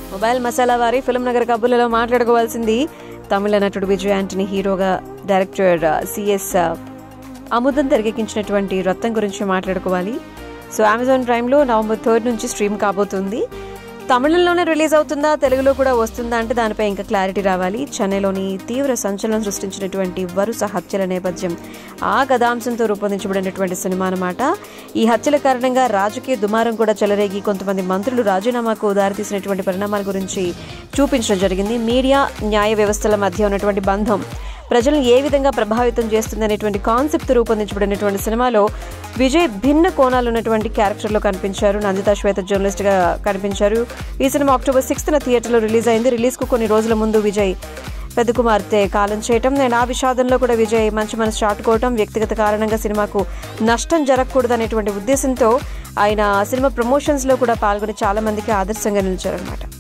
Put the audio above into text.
mobile masala వారి film Nagar కబుర్లలో మాట్లాడుకోవాల్సింది తమిళ నటుడు విజయ్ ఆంటనీ హీరోగా డైరెక్టర్ సిఎస్ అముదం తెరకెక్కించినటువంటి రత్నం గురించి మాట్లాడుకోవాలి సో అమెజాన్ ప్రైమ్లో నవంబర్ థర్డ్ నుంచి స్ట్రీమ్ కాబోతుంది తమిళంలోనే రిలీజ్ అవుతుందా తెలుగులో కూడా వస్తుందా అంటే దానిపై ఇంకా క్లారిటీ రావాలి చెన్నైలోని తీవ్ర సంచలనం సృష్టించినటువంటి వరుస హత్యల నేపథ్యం ఆ కథాంశంతో రూపొందించబడినటువంటి సినిమా అన్నమాట ఈ హత్యల కారణంగా రాజకీయ దుమారం కూడా చెలరేగి కొంతమంది మంత్రులు రాజీనామాకు దారితీసినటువంటి పరిణామాల గురించి చూపించడం జరిగింది మీడియా న్యాయ వ్యవస్థల మధ్య ఉన్నటువంటి బంధం ప్రజలను ఏ విధంగా ప్రభావితం చేస్తుంది అనేటువంటి కాన్సెప్ట్ రూపొందించబడినటువంటి సినిమాలో విజయ్ భిన్న కోణాలు ఉన్నటువంటి క్యారెక్టర్లో కనిపించారు నందిత శ్వేత జర్నలిస్ట్ గా కనిపించారు ఈ సినిమా అక్టోబర్ సిక్స్త్ థియేటర్లో రిలీజ్ అయింది రిలీజ్ కు కొన్ని రోజుల ముందు విజయ్ పెద్ద కుమార్తె కాలం చేయటం నేను ఆ విషాదంలో కూడా విజయ్ మంచి మనసు చాటుకోవటం వ్యక్తిగత కారణంగా సినిమాకు నష్టం జరగకూడదు అనేటువంటి ఉద్దేశంతో ఆయన సినిమా ప్రమోషన్స్ లో కూడా పాల్గొని చాలా మందికి ఆదర్శంగా నిలిచారనమాట